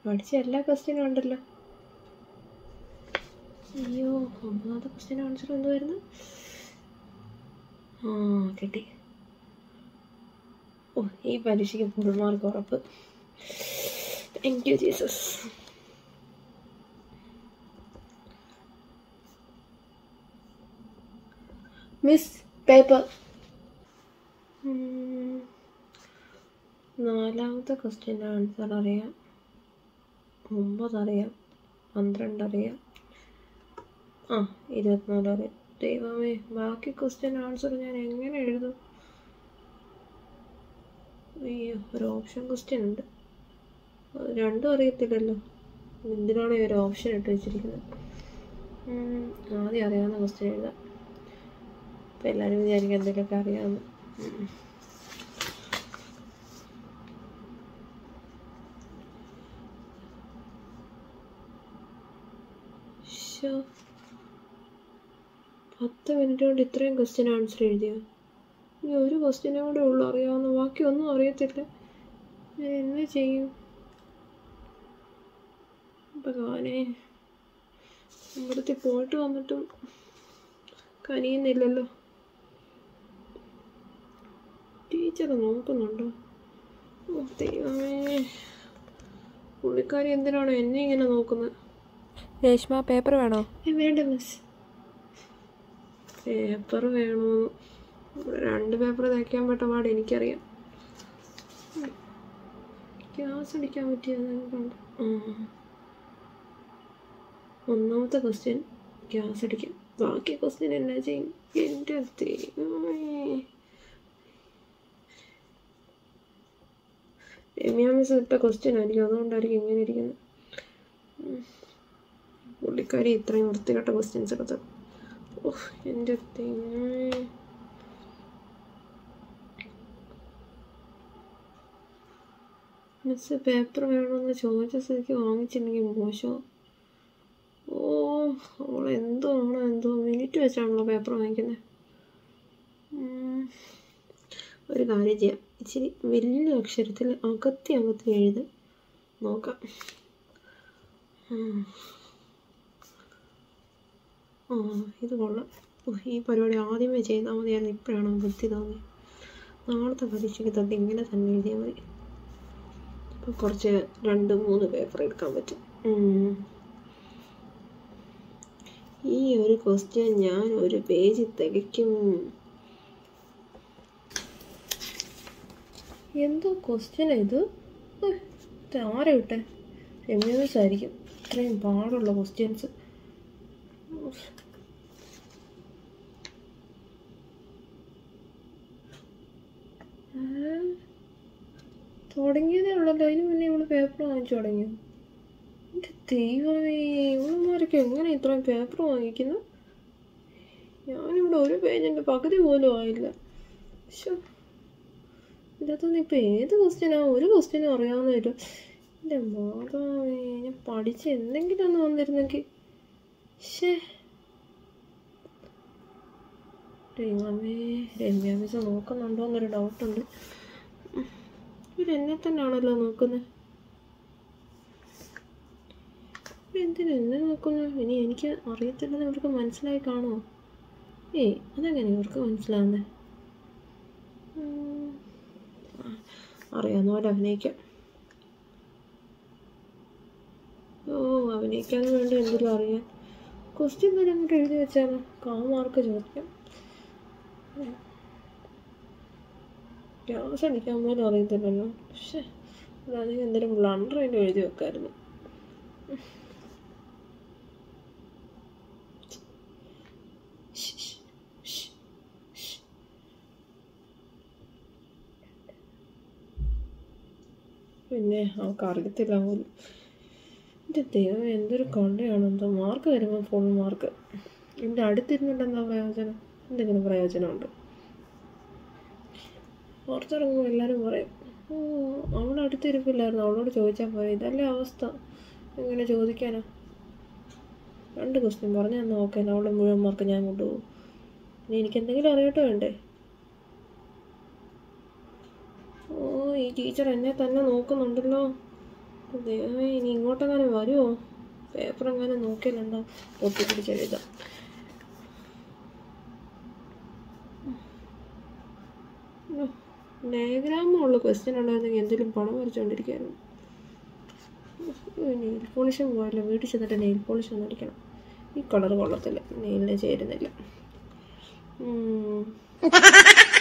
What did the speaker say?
പഠിച്ച എല്ലാ ക്വസ്റ്റ്യനും ഉണ്ടല്ലോ അയ്യോ ഒമ്പതാമത്തെ ക്വസ്റ്റ്യൻ ആൻസർ എന്തുവായിരുന്നു ആ കിട്ടി ഓ ഈ പരീക്ഷയ്ക്ക് ഫുൾ മാർക്ക് ഉറപ്പ് thank you Jesus miss paper നാലാമത്തെ ക്വസ്റ്റ്യൻ്റെ ആൻസർ അറിയാം ഒമ്പത് അറിയാം പന്ത്രണ്ട് അറിയാം ആ ഇരുപത്തിനാല് അറിയാം ദൈവമേ ബാക്കി ക്വസ്റ്റ്യൻ ആൻസർ ഞാൻ എങ്ങനെ എഴുതും അയ്യോ ഒരു ഓപ്ഷൻ ക്വസ്റ്റ്യൻ ഉണ്ട് അത് രണ്ടും അറിയത്തില്ലല്ലോ എന്തിനാണ് ഈ ഒരു ഓപ്ഷൻ ഇട്ട് വെച്ചിരിക്കുന്നത് ഉം, ആദ്യം അറിയാവുന്ന ക്വസ്റ്റ്യൻ എഴുതാം അപ്പം എല്ലാവരും വിചാരിക്കും എന്തെങ്കിലുമൊക്കെ അറിയാമെന്ന് ഉം. ശ്ശോ. പത്ത് മിനിറ്റ് കൊണ്ട് ഇത്രയും ക്വസ്റ്റ്യൻ ആൻസർ എഴുതിയോ ഇനി ഒരു ക്വസ്റ്റ്യനും കൂടെ ഉള്ളു അറിയാവുന്ന ബാക്കി ഒന്നും അറിയത്തില്ല ഞാൻ എന്നാ ചെയ്യും ഭഗവാനെ ഇവിടുത്തെ പോയിട്ട് വന്നിട്ടും കനിയുന്നില്ലല്ലോ ടീച്ചർ നോക്കുന്നുണ്ടോ ഓ, ദൈവമേ പുള്ളിക്കാരി എന്തിനാണോ എന്നെ ഇങ്ങനെ നോക്കുന്നത് രേഷ്മ പേപ്പർ വേണോ ഏ, വേണ്ട മിസ് പേപ്പർ വേണോ ഇവിടെ രണ്ട് പേപ്പർ തയ്ക്കാൻ പറ്റ പാട് എനിക്കറിയാം ഗ്യാസ് അടിക്കാൻ പറ്റിയത് കണ്ടു ഒന്നാമത്തെ ക്വസ്റ്റ്യൻ ഗ്യാസ് അടിക്കും ബാക്കി ക്വസ്റ്റ്യൻ എന്നാ ചെയ്യും എൻ്റെ ദൈവമേ രമ്യ മിസ് ഇട്ട ക്വസ്റ്റ്യൻ ആയിരിക്കും അതുകൊണ്ടായിരിക്കും ഇങ്ങനെ ഇരിക്കുന്നത് ഉം. പുള്ളിക്കാരി ഇത്രയും വൃത്തികെട്ട ക്വസ്റ്റ്യൻസ് എടുത്തത് ഓഹ് എൻ്റെ ദൈവമേ മിസ് പേപ്പർ വേണമെന്ന് ചോദിച്ച സ്ഥിതിക്ക് വാങ്ങിച്ചില്ലെങ്കിൽ മോശം ഓ അവൾ എന്തോ ആണോ എന്തോ മിനിറ്റ് വെച്ചാണല്ലോ പേപ്പർ വാങ്ങിക്കുന്നത് ഉം. ഒരു കാര്യം ചെയ്യാം ഇച്ചിരി വലിയ അക്ഷരത്തിൽ അകത്തി അകത്തി എഴുതി നോക്കാം ഉം. ആ ഇത് കൊള്ളാം ഓ, ഈ പരിപാടി ആദ്യമേ ചെയ്താൽ മതിയായിരുന്നു ഇപ്പോഴാണ് ബുദ്ധി തോന്നി നാളത്തെ പരീക്ഷയ്ക്ക് തൊട്ട് ഇങ്ങനെ തന്നെ എഴുതിയാൽ മതി അപ്പോൾ കുറച്ച് രണ്ട് മൂന്ന് പേപ്പർ എടുക്കാൻ പറ്റും ഉം. ഈ ഒരു ക്വസ്റ്റ്യൻ ഞാൻ ഒരു പേജ് തികയ്ക്കും എന്തോ ക്വസ്റ്റ്യൻ ഇത് ഉയ്, ഇത് ആരാ വിട്ടെ രമ്യ മിസ് ആയിരിക്കും ഇത്രയും പാടുള്ള ക്വസ്റ്റ്യൻസ് തുടങ്ങിയതേ ഉള്ളല്ലോ അതിന് മുന്നേ ഇവള് പേപ്പർ വാങ്ങിച്ചു തുടങ്ങിയോ എൻ്റെ ദൈവമേ ഇവളുമാരൊക്കെ എങ്ങനെ ഇത്രയും പേപ്പർ വാങ്ങിക്കുന്നു ഞാനിവിടെ ഒരു പേജിൻ്റെ പകുതി പോലും ആയില്ല ശ്ശോ. ഇതിനകത്തുനിന്ന് ഇപ്പം ഏത് ക്വസ്റ്റ്യനാ ഒരു ക്വസ്റ്റ്യനും അറിയാവുന്ന വരും എൻ്റെ മാതാവേ ഞാൻ പഠിച്ച് എന്തെങ്കിലും ഒന്ന് വന്നിരുന്നെങ്കിൽ ശേ ദൈവമേ രമ്യ മിസ് നോക്കുന്നുണ്ടോ എന്നൊരു ഡൗട്ടുണ്ട് ഇവരെന്നെ തന്നെയാണല്ലോ നോക്കുന്നത് എന്തിനാ എന്നെ നോക്കുന്നു ഇനി എനിക്ക് അറിയത്തില്ലെന്ന് ഇവർക്ക് മനസ്സിലായി കാണുമോ ഏയ് അതെങ്ങനെ ഇവർക്ക് മനസ്സിലാവുന്നത് അറിയാവുന്ന പോലെ അഭിനയിക്കാം ഓ അഭിനയിക്കാനും വേണ്ടി എന്തെങ്കിലും അറിയാൻ ക്വസ്റ്റ്യൻ വരെ അങ്ങോട്ട് എഴുതി വെച്ചാലോ കാ മാർക്ക് ചോദിക്കാം ഗ്യാസ് അടിക്കാൻ പോലും അറിയത്തില്ലല്ലോ പക്ഷേ അതാണെങ്കിൽ എന്തെങ്കിലും ബ്ലണ്ടർ അതിൻ്റെ എഴുതി വെക്കായിരുന്നു പിന്നെ അവൾക്ക് അറിയത്തില്ല പോലും എൻ്റെ ദൈവം എന്തൊരു കൊണ്ടയാണ് എന്തോ മാർക്ക് വരുമ്പോൾ ഫുൾ മാർക്ക് എൻ്റെ അടുത്തിരുന്നിട്ട് എന്താ പ്രയോജനം എന്തെങ്കിലും പ്രയോജനമുണ്ട് പുറത്തിറങ്ങുമ്പോൾ എല്ലാവരും പറയും ഓ അവൾ അടുത്തിരിപ്പില്ലായിരുന്നു അവളോട് ചോദിച്ചാൽ പോയി ഇതല്ലേ അവസ്ഥ എങ്ങനെ ചോദിക്കാനാ രണ്ട് ക്വസ്റ്റ്യൻ പറഞ്ഞു എന്നാൽ ഓക്കെ അവളുടെ മുഴുവൻ മാർക്ക് ഞാൻ കൊണ്ടുപോകും ഇനി എനിക്ക് എന്തെങ്കിലും അറിയട്ടോ വേണ്ടേ ഓ ഈ ടീച്ചർ എന്നെ തന്നെ നോക്കുന്നുണ്ടല്ലോ ദൈവമേ ഇനി ഇങ്ങോട്ടെങ്ങാനും വരുമോ പേപ്പർ എങ്ങാനും നോക്കിയാലുണ്ടോ ഒട്ടിപ്പിടിച്ച് എഴുതാം ഡയഗ്രാമുള്ള ക്വസ്റ്റ്യൻ ഉണ്ടായിരുന്നെങ്കിൽ എന്തെങ്കിലും പണം വരച്ചുകൊണ്ടിരിക്കുകയായിരുന്നു നെയിൽ പോളിഷും പോയല്ലോ വീട്ടിൽ ചെന്നിട്ട് നെയിൽ പോളിഷ് ഒന്ന് അടിക്കണം ഈ കളർ കൊള്ളത്തില്ല നെയിലിന് ചേരുന്നില്ല ഉം.